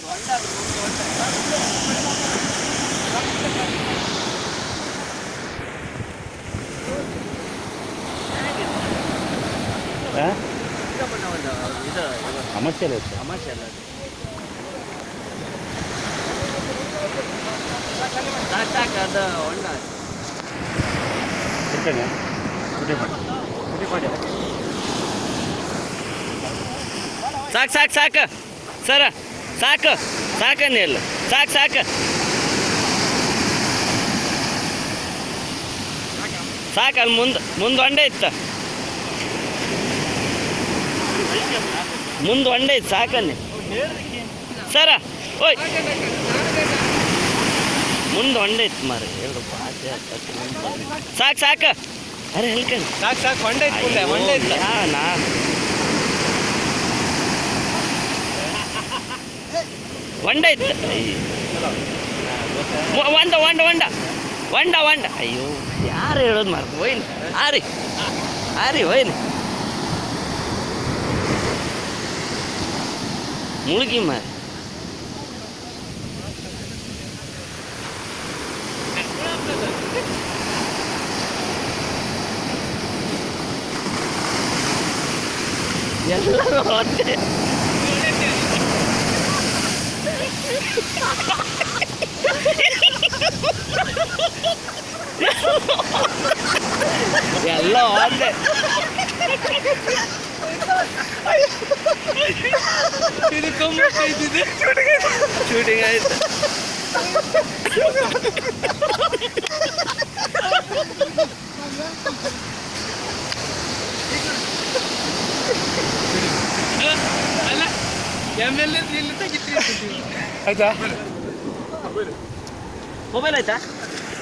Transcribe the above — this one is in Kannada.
ಹಾಂ ಇದು ಸಮಸ್ಯೆ ಇಲ್ಲ ಸರ್ ಸಮಸ್ಯೆ ಅಲ್ಲ ಸಾಕು ಸಾಕು ಅದು ಹೊಂಡ ಇರ್ತೇನೆ ಪುಟಿ ಮಾಡಿ ಪುಟಿ ಮಾಡಿ ಸಾಕು ಸಾಕು ಸಾಕು ಸರ ಸಾಕು ಸಾಕನ್ನೇ ಇಲ್ಲ ಸಾಕು ಸಾಕು ಸಾಕು ಅಲ್ಲಿ ಮುಂದೆ ಮುಂದೆ ಒಂಡೆ ಇತ್ತು ಮುಂದೆ ಒಂಡೆ ಇತ್ತು ಸಾಕನ್ನೇ ಸರ ಓಯ್ ಮುಂದೆ ಒಂಡೆ ಇತ್ತು ಮಾರ ಹೇಳ್ರು ಭಾಷೆ ಸಾಕು ಸಾಕು ಅರೆ ಹೇಳ್ಕೊಂಡು ಸಾಕು ಸಾಕು ಹೊಂಡ ಇತ್ತು ಮುಂದೆ ಹೊಂಡ ಇತ್ತು ಯಾ ನಾನು ಒಂಡ ಇತ್ತು ವ- ಒಂಡ ಒಂಡ ಒಂಡ ಒಂಡ ಒಂಡ ಅಯ್ಯೋ ಯಾರು ಹೇಳೋದು ಮಾರ್ಕ ಹೋಯ್ನಿ ಆರಿ ಆರಿ ಹೋಯ್ನಿ ಮುಳುಗಿ ಮಾರಿ ಎಲ್ಲರೂ ಒಂದೇ ಎಲ್ಲ ಒಂದೇ ಶೂಟಿಂಗ್ ಆಯ್ತು ಅಲ್ಲ ಎಮ್ ಎಲ್ ಎ ಇಲ್ಲಿ ತೆಗಿತೀವಿ ಆಯ್ತಾ ಮೊಬೈಲ್ ಆಯ್ತಾ